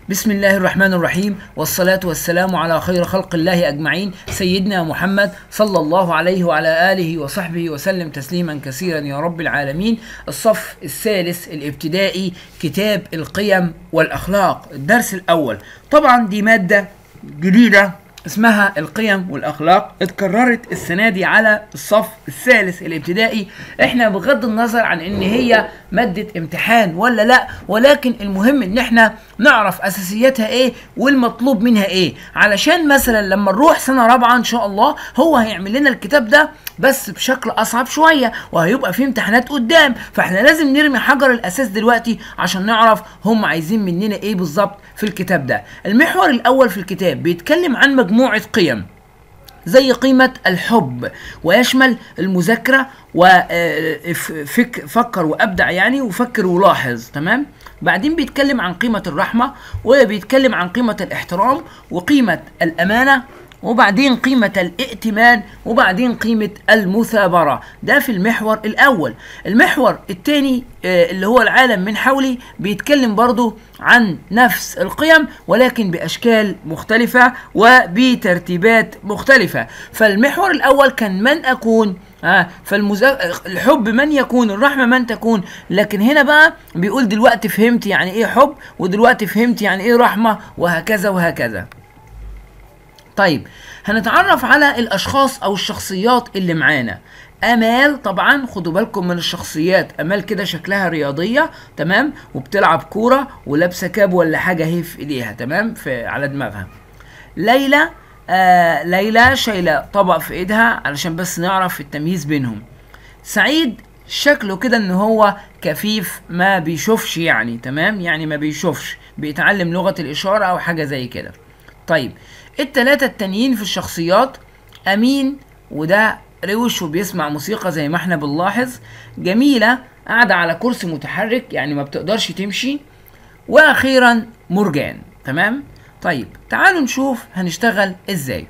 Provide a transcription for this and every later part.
بسم الله الرحمن الرحيم والصلاة والسلام على خير خلق الله أجمعين سيدنا محمد صلى الله عليه وعلى آله وصحبه وسلم تسليما كثيرا يا رب العالمين الصف الثالث الابتدائي كتاب القيم والأخلاق الدرس الأول طبعا دي مادة جديدة اسمها القيم والاخلاق اتكررت السنه دي على الصف الثالث الابتدائي احنا بغض النظر عن ان هي ماده امتحان ولا لا ولكن المهم ان احنا نعرف اساسياتها ايه والمطلوب منها ايه علشان مثلا لما نروح سنه رابعه ان شاء الله هو هيعمل لنا الكتاب ده بس بشكل اصعب شويه وهيبقى فيه امتحانات قدام فاحنا لازم نرمي حجر الاساس دلوقتي عشان نعرف هم عايزين مننا ايه بالظبط في الكتاب ده المحور الاول في الكتاب بيتكلم عن مجموعه قيم زي قيمة الحب ويشمل المذاكرة وفكر وأبدع يعني وفكر ولاحظ تمام بعدين بيتكلم عن قيمة الرحمة وبيتكلم عن قيمة الاحترام وقيمة الأمانة وبعدين قيمة الائتمان وبعدين قيمة المثابرة ده في المحور الأول المحور الثاني اللي هو العالم من حولي بيتكلم برضو عن نفس القيم ولكن بأشكال مختلفة وبترتيبات مختلفة فالمحور الأول كان من أكون آه فالمزا... الحب من يكون الرحمة من تكون لكن هنا بقى بيقول دلوقتي فهمت يعني ايه حب ودلوقتي فهمت يعني ايه رحمة وهكذا وهكذا طيب هنتعرف على الاشخاص او الشخصيات اللي معانا امال طبعا خدوا بالكم من الشخصيات امال كده شكلها رياضيه تمام وبتلعب كوره ولابسه كاب ولا حاجه هي في ايديها تمام في على دماغها ليلى آه ليلى شايله طبق في ايدها علشان بس نعرف التمييز بينهم سعيد شكله كده ان هو كفيف ما بيشوفش يعني تمام يعني ما بيشوفش بيتعلم لغه الاشاره او حاجه زي كده طيب التلاتة التانيين في الشخصيات أمين وده روش وبيسمع موسيقى زي ما احنا بنلاحظ جميلة قاعدة على كرسي متحرك يعني ما بتقدرش تمشي وأخيرا مرجان تمام طيب تعالوا نشوف هنشتغل ازاي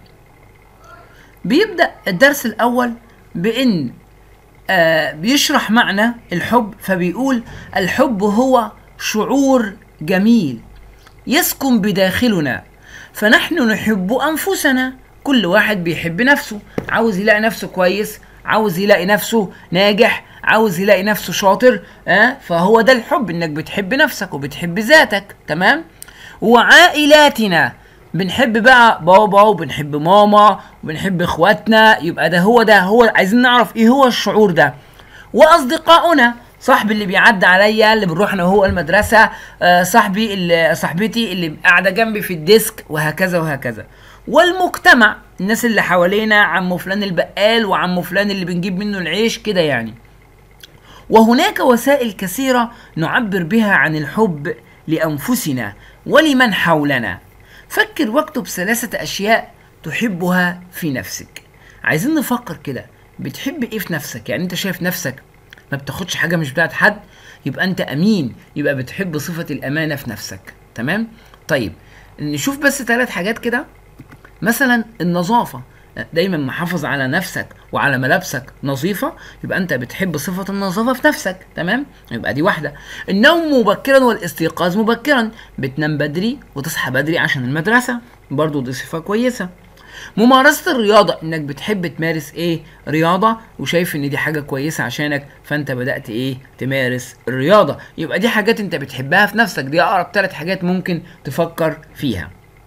بيبدأ الدرس الأول بإن آه بيشرح معنى الحب فبيقول الحب هو شعور جميل يسكن بداخلنا فنحن نحب انفسنا كل واحد بيحب نفسه عاوز يلاقي نفسه كويس عاوز يلاقي نفسه ناجح عاوز يلاقي نفسه شاطر أه؟ فهو ده الحب انك بتحب نفسك وبتحب ذاتك تمام وعائلاتنا بنحب بقى بابا وبنحب ماما وبنحب اخواتنا يبقى ده هو ده هو عايزين نعرف ايه هو الشعور ده واصدقائنا صاحبي اللي بيعدي عليا اللي بنروح انا وهو المدرسه آه صاحبي اللي صاحبتي اللي قاعده جنبي في الديسك وهكذا وهكذا والمجتمع الناس اللي حوالينا عمو فلان البقال وعمو فلان اللي بنجيب منه العيش كده يعني وهناك وسائل كثيره نعبر بها عن الحب لانفسنا ولمن حولنا فكر واكتب ثلاثه اشياء تحبها في نفسك عايزين نفكر كده بتحب ايه في نفسك يعني انت شايف نفسك ما بتاخدش حاجه مش بتاعت حد يبقى انت امين يبقى بتحب صفه الامانه في نفسك تمام طيب نشوف بس ثلاث حاجات كده مثلا النظافه دايما محافظ على نفسك وعلى ملابسك نظيفه يبقى انت بتحب صفه النظافه في نفسك تمام يبقى دي واحده النوم مبكرا والاستيقاظ مبكرا بتنام بدري وتصحى بدري عشان المدرسه برضو دي صفه كويسه ممارسة الرياضة انك بتحب تمارس ايه رياضة وشايف ان دي حاجة كويسة عشانك فانت بدأت ايه تمارس الرياضة يبقى دي حاجات انت بتحبها في نفسك دي اقرب ثلاث حاجات ممكن تفكر فيها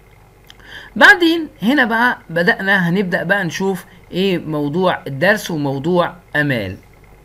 بعدين هنا بقى بدأنا هنبدأ بقى نشوف ايه موضوع الدرس وموضوع امال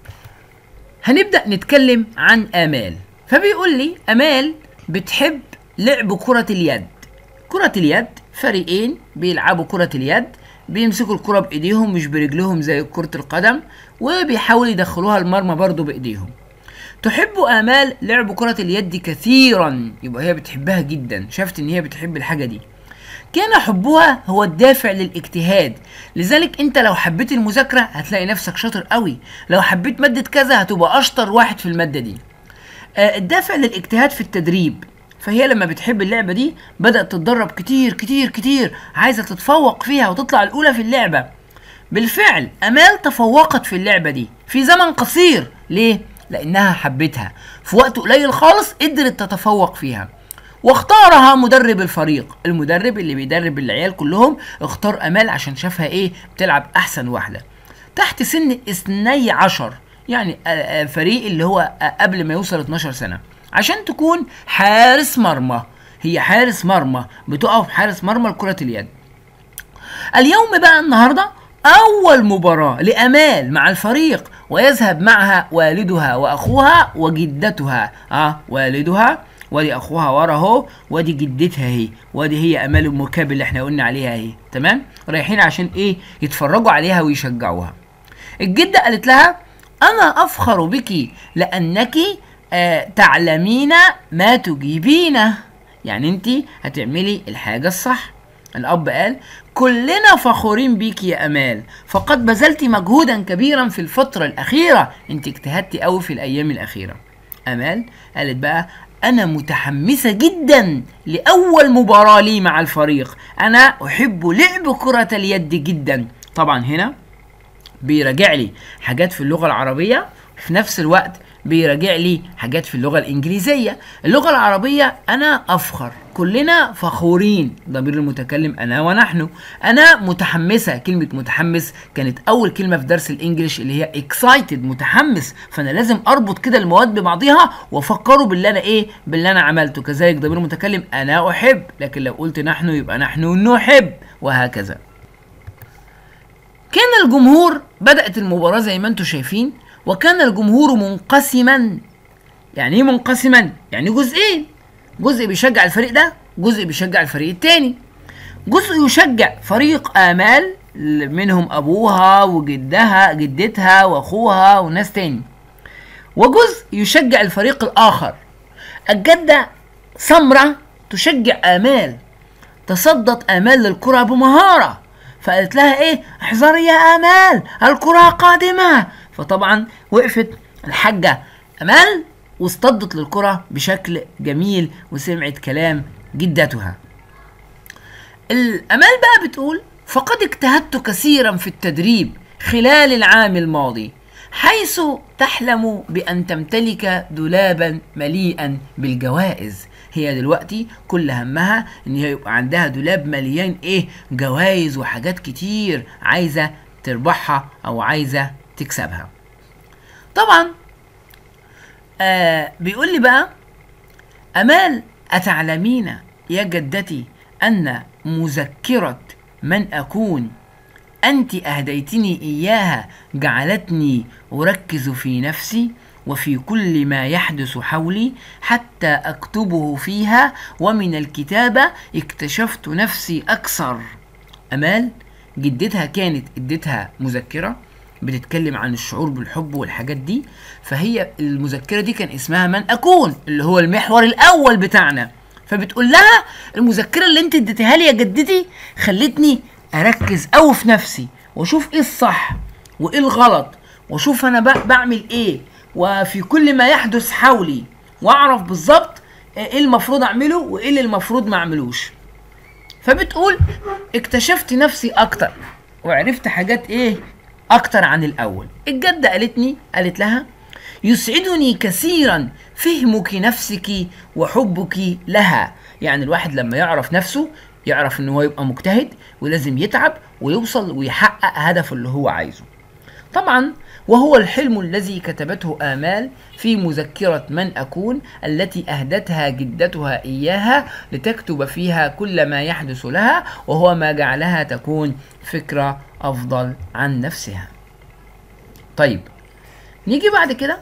هنبدأ نتكلم عن امال فبيقول لي امال بتحب لعب كرة اليد كرة اليد فريقين بيلعبوا كرة اليد بيمسكوا الكرة بإيديهم مش برجلهم زي كرة القدم وبيحاولوا يدخلوها المرمى برضو بإيديهم تحب آمال لعب كرة اليد كثيرا يبقى هي بتحبها جدا شافت ان هي بتحب الحاجة دي كان حبها هو الدافع للاجتهاد لذلك انت لو حبيت المذاكرة هتلاقي نفسك شاطر قوي لو حبيت مادة كذا هتبقى اشطر واحد في المادة دي آه الدافع للاجتهاد في التدريب فهي لما بتحب اللعبة دي بدأت تتدرب كتير كتير كتير عايزة تتفوق فيها وتطلع الأولى في اللعبة بالفعل أمال تفوقت في اللعبة دي في زمن قصير ليه؟ لأنها حبتها في وقت قليل خالص قدرت تتفوق فيها واختارها مدرب الفريق المدرب اللي بيدرب العيال كلهم اختار امال عشان شافها ايه بتلعب احسن واحده تحت سن اثني عشر يعني آه، آه، فريق اللي هو آه، قبل ما يوصل 12 سنه عشان تكون حارس مرمى هي حارس مرمى بتقف حارس مرمى لكره اليد اليوم بقى النهارده اول مباراه لامال مع الفريق ويذهب معها والدها واخوها وجدتها اه والدها ودي اخوها ورا اهو ودي جدتها اهي ودي هي امال ام كاب اللي احنا قلنا عليها اهي تمام رايحين عشان ايه يتفرجوا عليها ويشجعوها الجده قالت لها انا افخر بك لانك آه تعلمين ما تجيبين يعني انت هتعملي الحاجه الصح الاب قال كلنا فخورين بيك يا امال فقد بذلت مجهودا كبيرا في الفتره الاخيره انت اجتهدتي قوي في الايام الاخيره امال قالت بقى انا متحمسه جدا لاول مباراه لي مع الفريق انا احب لعب كره اليد جدا طبعا هنا بيراجع لي حاجات في اللغه العربيه في نفس الوقت بيراجع لي حاجات في اللغه الانجليزيه اللغه العربيه انا افخر كلنا فخورين ضمير المتكلم انا ونحن انا متحمسه كلمه متحمس كانت اول كلمه في درس الانجليش اللي هي اكسايتد متحمس فانا لازم اربط كده المواد ببعضها وافكره باللي انا ايه باللي انا عملته كذلك ضمير المتكلم انا احب لكن لو قلت نحن يبقى نحن نحب وهكذا كان الجمهور بدأت المباراة زي ما انتم شايفين وكان الجمهور منقسما يعني ايه منقسما؟ يعني جزئين جزء بيشجع الفريق ده جزء بيشجع الفريق التاني جزء يشجع فريق آمال منهم أبوها وجدها جدتها وأخوها وناس تاني وجزء يشجع الفريق الآخر الجدة سمرة تشجع آمال تصدت آمال للكرة بمهارة فقالت لها ايه احذري يا امال الكرة قادمة فطبعا وقفت الحاجة امال واصطدت للكرة بشكل جميل وسمعت كلام جدتها الامال بقى بتقول فقد اجتهدت كثيرا في التدريب خلال العام الماضي حيث تحلم بأن تمتلك دولابا مليئا بالجوائز هي دلوقتي كل همها ان هي يبقى عندها دولاب مليان ايه جوائز وحاجات كتير عايزة تربحها او عايزة تكسبها طبعا آه بيقول لي بقى امال اتعلمين يا جدتي ان مذكرة من اكون انت اهديتني اياها جعلتني اركز في نفسي وفي كل ما يحدث حولي حتى اكتبه فيها ومن الكتابه اكتشفت نفسي اكثر امال جدتها كانت اديتها مذكره بتتكلم عن الشعور بالحب والحاجات دي فهي المذكره دي كان اسمها من اكون اللي هو المحور الاول بتاعنا فبتقول لها المذكره اللي انت اديتها لي يا جدتي خلتني اركز قوي في نفسي واشوف ايه الصح وايه الغلط واشوف انا ب- بعمل ايه وفي كل ما يحدث حولي واعرف بالظبط ايه المفروض اعمله وايه اللي المفروض ما اعملوش فبتقول اكتشفت نفسي اكتر وعرفت حاجات ايه اكتر عن الاول الجدة قالتني قالت لها يسعدني كثيرا فهمك نفسك وحبك لها يعني الواحد لما يعرف نفسه يعرف ان هو يبقى مجتهد ولازم يتعب ويوصل ويحقق هدفه اللي هو عايزه طبعا وهو الحلم الذي كتبته آمال في مذكرة من أكون التي أهدتها جدتها إياها لتكتب فيها كل ما يحدث لها وهو ما جعلها تكون فكرة أفضل عن نفسها طيب نيجي بعد كده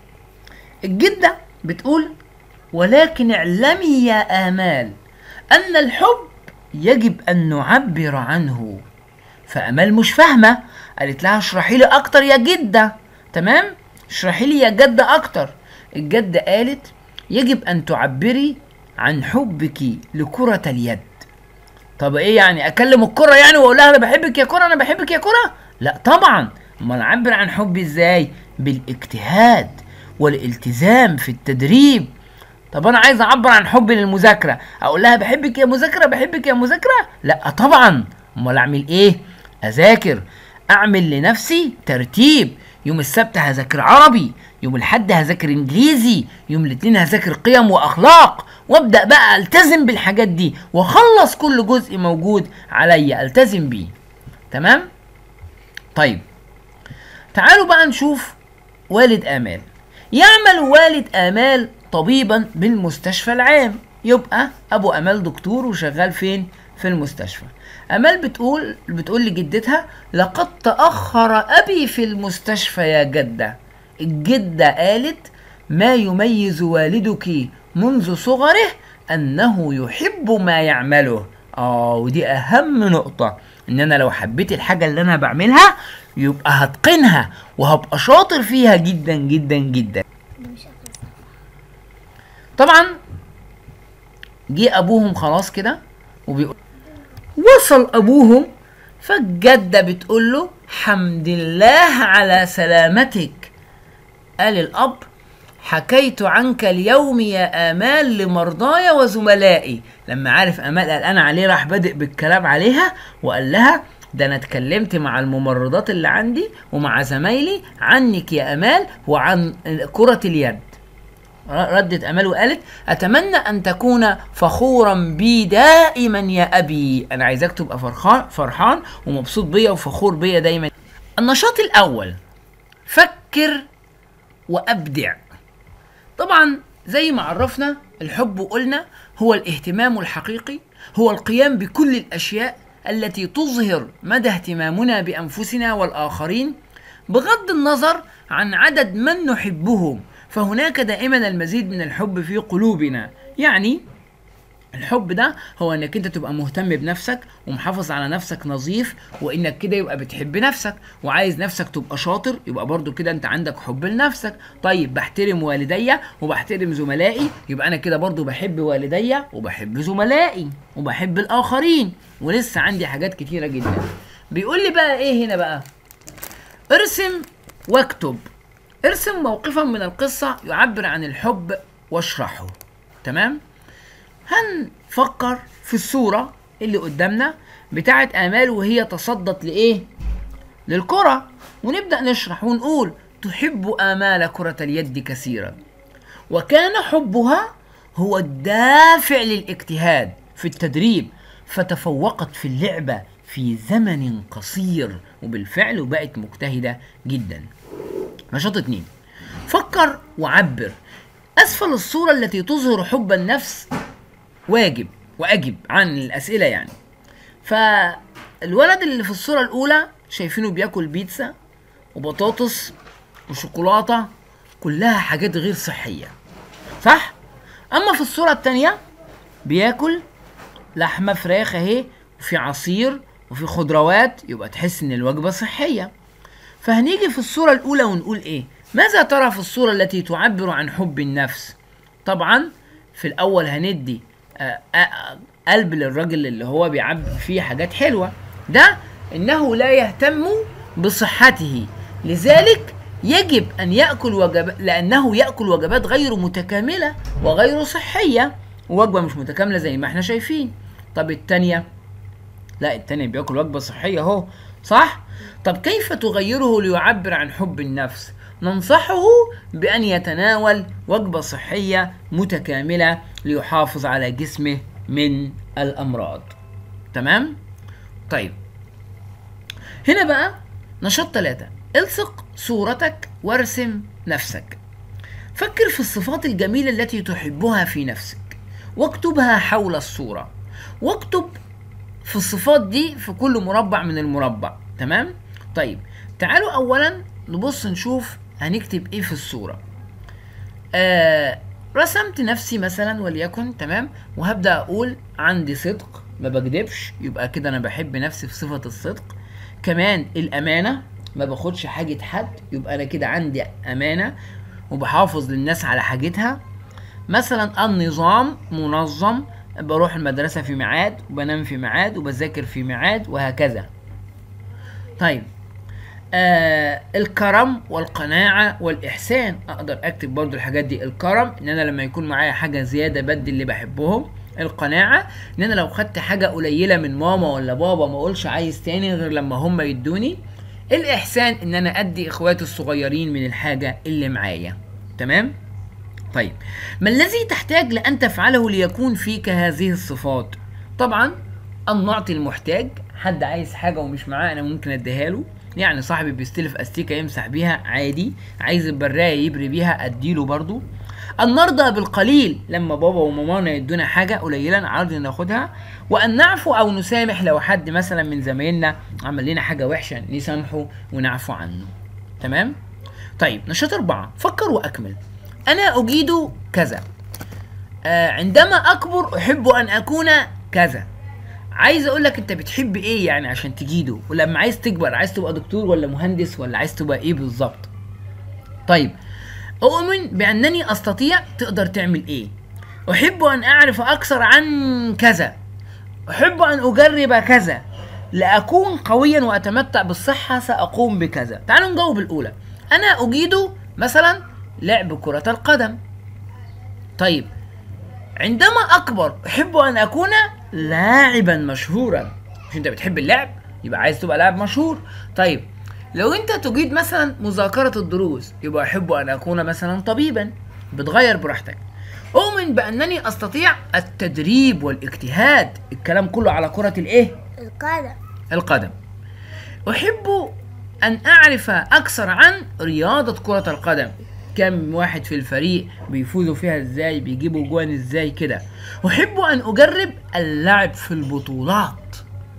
الجدة بتقول ولكن اعلمي يا آمال أن الحب يجب أن نعبر عنه فامال مش فاهمه قالت لها اشرحي لي اكتر يا جده تمام اشرحي لي يا جده اكتر الجده قالت يجب ان تعبري عن حبك لكره اليد طب ايه يعني اكلم الكره يعني واقول لها انا بحبك يا كره انا بحبك يا كره لا طبعا امال اعبر عن حبي ازاي بالاجتهاد والالتزام في التدريب طب انا عايز اعبر عن حبي للمذاكره اقول لها بحبك يا مذاكره بحبك يا مذاكره لا طبعا امال اعمل ايه اذاكر اعمل لنفسي ترتيب يوم السبت هذاكر عربي يوم الحد هذاكر انجليزي يوم الاثنين هذاكر قيم واخلاق وابدا بقى التزم بالحاجات دي واخلص كل جزء موجود عليا التزم بيه تمام طيب تعالوا بقى نشوف والد امال يعمل والد امال طبيبا بالمستشفى العام يبقى ابو امال دكتور وشغال فين في المستشفى امال بتقول بتقول لجدتها لقد تاخر ابي في المستشفى يا جده الجده قالت ما يميز والدك منذ صغره انه يحب ما يعمله اه ودي اهم نقطه ان انا لو حبيت الحاجه اللي انا بعملها يبقى هتقنها وهبقى شاطر فيها جدا جدا جدا طبعا جه ابوهم خلاص كده وبيقول وصل ابوهم فالجدة بتقول له حمد الله على سلامتك قال الاب حكيت عنك اليوم يا امال لمرضاي وزملائي لما عارف امال قلقان عليه راح بادئ بالكلام عليها وقال لها ده انا اتكلمت مع الممرضات اللي عندي ومع زمايلي عنك يا امال وعن كرة اليد ردت امال وقالت اتمنى ان تكون فخورا بي دائما يا ابي انا عايزاك تبقى فرحان فرحان ومبسوط بيا وفخور بيا دايما النشاط الاول فكر وابدع طبعا زي ما عرفنا الحب وقلنا هو الاهتمام الحقيقي هو القيام بكل الاشياء التي تظهر مدى اهتمامنا بانفسنا والاخرين بغض النظر عن عدد من نحبهم فهناك دائما المزيد من الحب في قلوبنا يعني الحب ده هو انك انت تبقى مهتم بنفسك ومحافظ على نفسك نظيف وانك كده يبقى بتحب نفسك وعايز نفسك تبقى شاطر يبقى برضو كده انت عندك حب لنفسك طيب بحترم والدي وبحترم زملائي يبقى انا كده برضو بحب والدي وبحب زملائي وبحب الاخرين ولسه عندي حاجات كتيرة جدا بيقول لي بقى ايه هنا بقى ارسم واكتب ارسم موقفا من القصة يعبر عن الحب واشرحه تمام هنفكر في الصورة اللي قدامنا بتاعت آمال وهي تصدت لإيه؟ للكرة ونبدأ نشرح ونقول تحب آمال كرة اليد كثيرا وكان حبها هو الدافع للاجتهاد في التدريب فتفوقت في اللعبة في زمن قصير وبالفعل وبقت مجتهدة جدا نشاط اتنين فكر وعبر أسفل الصورة التي تظهر حب النفس واجب واجب عن الاسئله يعني فالولد اللي في الصوره الاولى شايفينه بياكل بيتزا وبطاطس وشوكولاته كلها حاجات غير صحيه صح اما في الصوره الثانيه بياكل لحمه فراخ اهي وفي عصير وفي خضروات يبقى تحس ان الوجبه صحيه فهنيجي في الصوره الاولى ونقول ايه ماذا ترى في الصوره التي تعبر عن حب النفس طبعا في الاول هندي قلب للراجل اللي هو بيعبي فيه حاجات حلوه ده انه لا يهتم بصحته لذلك يجب ان ياكل وجبات لانه ياكل وجبات غير متكامله وغير صحيه وجبه مش متكامله زي ما احنا شايفين طب التانيه لا التانية بياكل وجبة صحية اهو صح؟ طب كيف تغيره ليعبر عن حب النفس؟ ننصحه بأن يتناول وجبة صحية متكاملة ليحافظ على جسمه من الأمراض تمام؟ طيب هنا بقى نشاط ثلاثة الصق صورتك وارسم نفسك فكر في الصفات الجميلة التي تحبها في نفسك واكتبها حول الصورة واكتب في الصفات دي في كل مربع من المربع تمام طيب تعالوا اولا نبص نشوف هنكتب ايه في الصورة آه رسمت نفسي مثلا وليكن تمام وهبدأ اقول عندي صدق ما بكدبش يبقى كده انا بحب نفسي في صفة الصدق كمان الامانة ما باخدش حاجة حد يبقى انا كده عندي امانة وبحافظ للناس على حاجتها مثلا النظام منظم بروح المدرسة في ميعاد وبنام في ميعاد وبذاكر في ميعاد وهكذا طيب آه الكرم والقناعة والإحسان أقدر أكتب برضو الحاجات دي الكرم إن أنا لما يكون معايا حاجة زيادة بدي اللي بحبهم القناعة إن أنا لو خدت حاجة قليلة من ماما ولا بابا ما أقولش عايز تاني غير لما هم يدوني الاحسان ان انا ادي اخواتي الصغيرين من الحاجه اللي معايا تمام طيب ما الذي تحتاج لان تفعله ليكون فيك هذه الصفات طبعا ان نعطي المحتاج حد عايز حاجه ومش معاه انا ممكن اديها له يعني صاحبي بيستلف استيكه يمسح بيها عادي عايز البرايه يبري بيها اديله برضو أن نرضى بالقليل لما بابا ومامانا يدونا حاجة قليلا عرض ناخدها وأن نعفو أو نسامح لو حد مثلا من زمايلنا عمل لنا حاجة وحشة نسامحه ونعفو عنه تمام؟ طيب نشاط أربعة فكر وأكمل أنا أجيد كذا آه عندما أكبر أحب أن أكون كذا عايز اقول لك انت بتحب ايه يعني عشان تجيده ولما عايز تكبر عايز تبقى دكتور ولا مهندس ولا عايز تبقى ايه بالظبط طيب أؤمن بأنني أستطيع تقدر تعمل إيه أحب أن أعرف أكثر عن كذا أحب أن أجرب كذا لأكون قويا وأتمتع بالصحة سأقوم بكذا تعالوا نجاوب الأولى أنا أجيد مثلا لعب كرة القدم طيب عندما أكبر أحب أن أكون لاعبا مشهورا مش أنت بتحب اللعب يبقى عايز تبقى لاعب مشهور طيب لو انت تجيد مثلا مذاكرة الدروس يبقى احب ان اكون مثلا طبيبا بتغير براحتك اؤمن بانني استطيع التدريب والاجتهاد الكلام كله على كرة الايه القدم القدم احب ان اعرف اكثر عن رياضة كرة القدم كم واحد في الفريق بيفوزوا فيها ازاي بيجيبوا جوان ازاي كده احب ان اجرب اللعب في البطولات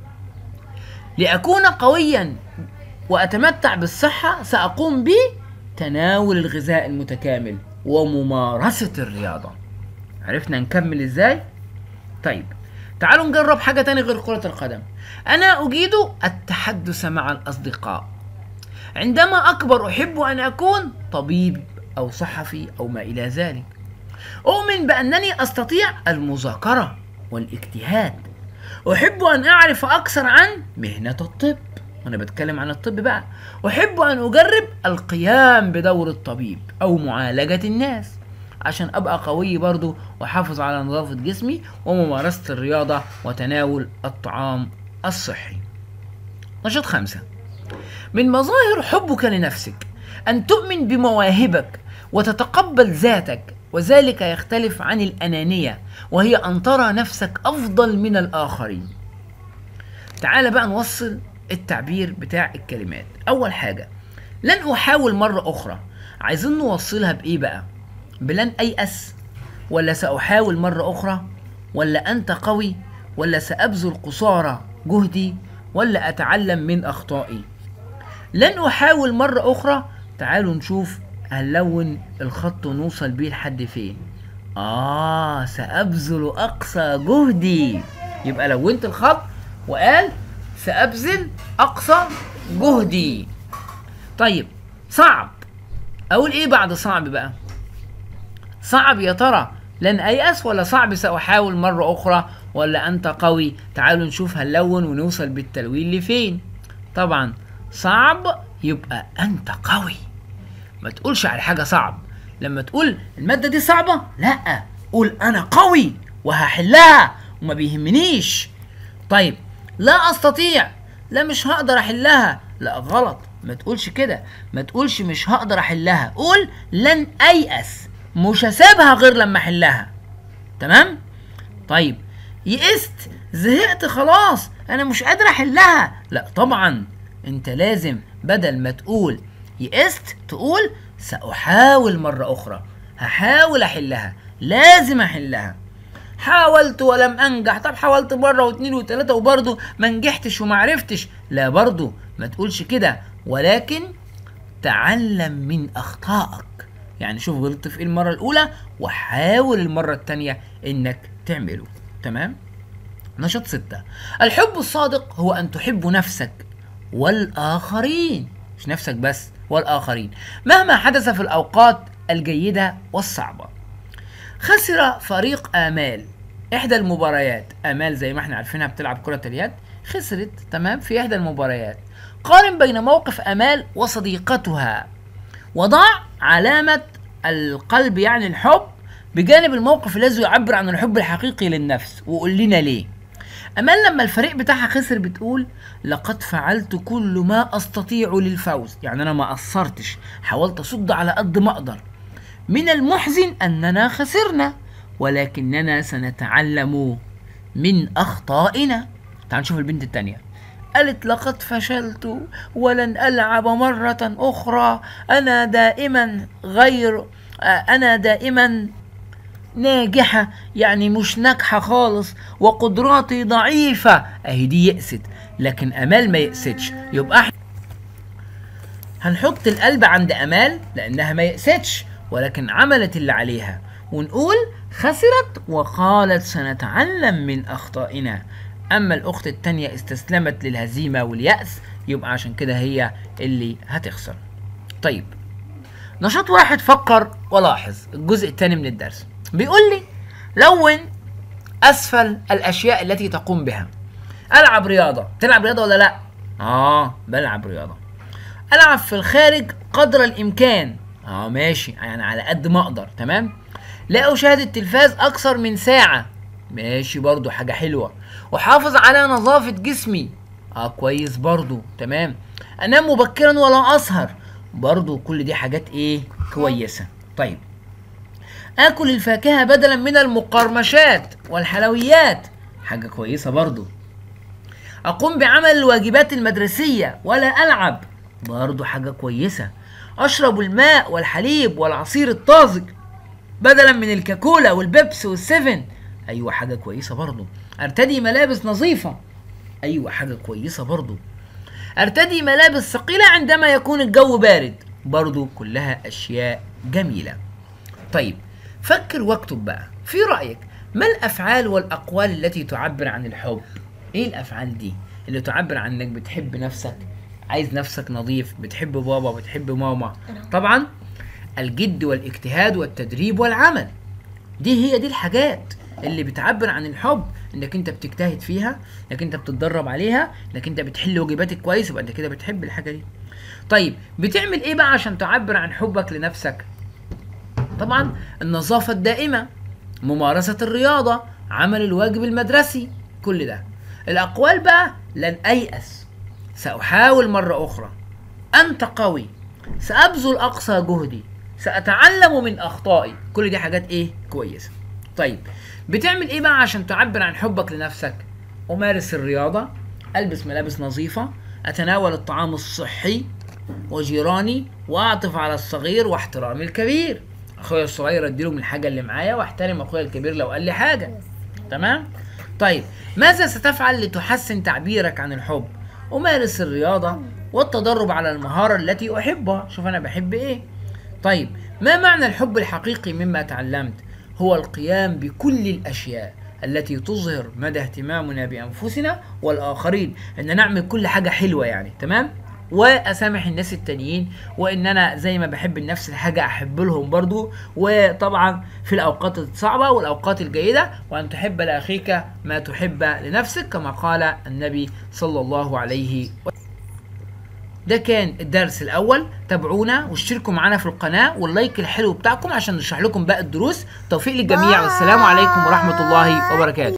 لأكون قويا وأتمتع بالصحة سأقوم بتناول الغذاء المتكامل وممارسة الرياضة عرفنا نكمل ازاي؟ طيب تعالوا نجرب حاجة تانية غير كرة القدم أنا أجيد التحدث مع الأصدقاء عندما أكبر أحب أن أكون طبيب أو صحفي أو ما إلى ذلك أؤمن بأنني أستطيع المذاكرة والاجتهاد أحب أن أعرف أكثر عن مهنة الطب أنا بتكلم عن الطب بقى أحب أن أجرب القيام بدور الطبيب أو معالجة الناس عشان أبقى قوي برضو وأحافظ على نظافة جسمي وممارسة الرياضة وتناول الطعام الصحي نشاط خمسة من مظاهر حبك لنفسك أن تؤمن بمواهبك وتتقبل ذاتك وذلك يختلف عن الأنانية وهي أن ترى نفسك أفضل من الآخرين تعال بقى نوصل التعبير بتاع الكلمات أول حاجة لن أحاول مرة أخرى عايزين نوصلها بإيه بقى بلن أيأس ولا سأحاول مرة أخرى ولا أنت قوي ولا سأبذل قصارى جهدي ولا أتعلم من أخطائي لن أحاول مرة أخرى تعالوا نشوف هنلون الخط ونوصل بيه لحد فين آه سأبذل أقصى جهدي يبقى لونت الخط وقال سأبذل أقصى جهدي طيب صعب أقول إيه بعد صعب بقى صعب يا ترى لن أيأس ولا صعب سأحاول مرة أخرى ولا أنت قوي تعالوا نشوف هنلون ونوصل بالتلوين لفين طبعا صعب يبقى أنت قوي ما تقولش على حاجة صعب لما تقول المادة دي صعبة لا قول أنا قوي وهحلها وما بيهمنيش طيب لا أستطيع لا مش هقدر أحلها لا غلط ما تقولش كده ما تقولش مش هقدر أحلها قول لن أيأس مش هسيبها غير لما أحلها تمام طيب يئست زهقت خلاص أنا مش قادر أحلها لا طبعا أنت لازم بدل ما تقول يئست تقول سأحاول مرة أخرى هحاول أحلها لازم أحلها حاولت ولم أنجح طب حاولت مرة واتنين وتلاتة وبرضه ما نجحتش وما عرفتش لا برضه ما تقولش كده ولكن تعلم من أخطائك يعني شوف غلطت في إيه المرة الأولى وحاول المرة التانية إنك تعمله تمام نشاط ستة الحب الصادق هو أن تحب نفسك والآخرين مش نفسك بس والآخرين مهما حدث في الأوقات الجيدة والصعبة خسر فريق آمال إحدى المباريات آمال زي ما احنا عارفينها بتلعب كرة اليد خسرت تمام في إحدى المباريات قارن بين موقف آمال وصديقتها وضع علامة القلب يعني الحب بجانب الموقف الذي يعبر عن الحب الحقيقي للنفس وقول لنا ليه امال لما الفريق بتاعها خسر بتقول لقد فعلت كل ما استطيع للفوز يعني انا ما قصرتش حاولت اصد على قد ما اقدر من المحزن اننا خسرنا ولكننا سنتعلم من اخطائنا تعال نشوف البنت التانية قالت لقد فشلت ولن ألعب مرة أخرى أنا دائما غير آه، أنا دائما ناجحة يعني مش ناجحة خالص وقدراتي ضعيفة أهي دي يأست لكن أمال ما يأستش يبقى احنا هنحط القلب عند أمال لأنها ما يأستش ولكن عملت اللي عليها ونقول خسرت وقالت سنتعلم من أخطائنا أما الأخت التانية استسلمت للهزيمة واليأس يبقى عشان كده هي اللي هتخسر طيب نشاط واحد فكر ولاحظ الجزء الثاني من الدرس بيقول لي لون أسفل الأشياء التي تقوم بها ألعب رياضة تلعب رياضة ولا لأ؟ آه بلعب رياضة ألعب في الخارج قدر الإمكان آه ماشي يعني على قد ما أقدر تمام لا أشاهد التلفاز أكثر من ساعة ماشي برضو حاجة حلوة وحافظ على نظافة جسمي اه كويس برضو تمام انام مبكرا ولا اسهر برضو كل دي حاجات ايه كويسة طيب اكل الفاكهة بدلا من المقرمشات والحلويات حاجة كويسة برضو اقوم بعمل الواجبات المدرسية ولا العب برضو حاجة كويسة اشرب الماء والحليب والعصير الطازج بدلا من الكاكولا والبيبس والسيفن ايوه حاجة كويسة برضو ارتدي ملابس نظيفة ايوه حاجة كويسة برضو ارتدي ملابس ثقيلة عندما يكون الجو بارد برضو كلها اشياء جميلة طيب فكر واكتب بقى في رأيك ما الافعال والاقوال التي تعبر عن الحب ايه الافعال دي اللي تعبر عن انك بتحب نفسك عايز نفسك نظيف بتحب بابا بتحب ماما طبعا الجد والاجتهاد والتدريب والعمل دي هي دي الحاجات اللي بتعبر عن الحب انك انت بتجتهد فيها انك انت بتتدرب عليها انك انت بتحل واجباتك كويس يبقى انت كده بتحب الحاجه دي طيب بتعمل ايه بقى عشان تعبر عن حبك لنفسك طبعا النظافه الدائمه ممارسه الرياضه عمل الواجب المدرسي كل ده الاقوال بقى لن ايأس ساحاول مره اخرى انت قوي سابذل اقصى جهدي ساتعلم من اخطائي كل دي حاجات ايه كويسه طيب بتعمل ايه بقى عشان تعبر عن حبك لنفسك امارس الرياضه البس ملابس نظيفه اتناول الطعام الصحي وجيراني واعطف على الصغير واحترام الكبير اخويا الصغير اديله من الحاجه اللي معايا واحترم اخويا الكبير لو قال لي حاجه تمام طيب ماذا ستفعل لتحسن تعبيرك عن الحب امارس الرياضه والتدرب على المهاره التي احبها شوف انا بحب ايه طيب ما معنى الحب الحقيقي مما تعلمت هو القيام بكل الاشياء التي تظهر مدى اهتمامنا بانفسنا والاخرين ان نعمل كل حاجه حلوه يعني تمام واسامح الناس التانيين وان انا زي ما بحب نفس الحاجه احب لهم برضو وطبعا في الاوقات الصعبه والاوقات الجيده وان تحب لاخيك ما تحب لنفسك كما قال النبي صلى الله عليه وسلم ده كان الدرس الاول تابعونا واشتركوا معانا في القناه واللايك الحلو بتاعكم عشان نشرح لكم باقي الدروس توفيق للجميع والسلام عليكم ورحمه الله وبركاته